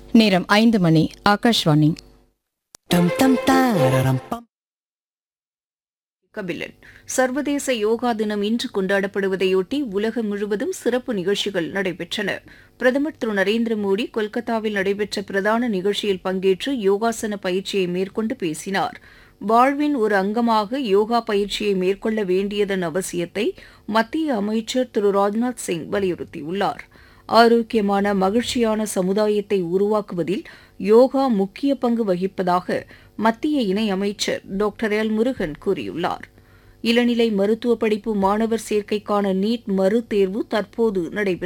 நேரம் ஐந்து மணி ஆகாஷ்வாணி டம் டம் தாரரம் பம் கபிலன் சர்வதேச யோகா தினம் இன்று கொண்டாடப்படுவதையொட்டி உலகம் முழுவதும் சிறப்பு நிகழ்ச்சிகள் நடைபெற்றன பிரதமர் திரு நரேந்திர மோடி கொல்கத்தாவில் நடைபெற்ற பிரதான நிகழ்ச்சியில் பங்கேற்று யோகாசன பயிற்சியை மேற்கொண்டு பேசினார் வாழ்வின் ஒரு அங்கமாக யோகா பயிற்சியை மேற்கொள்ள வேண்டியதன் அவசியத்தை மத்திய அமைச்சர் திரு ராஜ்நாத் சிங் வலியுறுத்தியுள்ளார் ஆரோக்கியமான மகிழ்ச்சியான சமுதாயத்தை உருவாக்குவதில் யோகா முக்கிய பங்கு வகிப்பதாக மத்திய இணையமைச்சர் டாக்டர் எல் முருகன் கூறியுள்ளார் இளநிலை மருத்துவ படிப்பு மாணவர் சேர்க்கைக்கான நீட் மறுதேர்வு தற்போது நடைபெற்று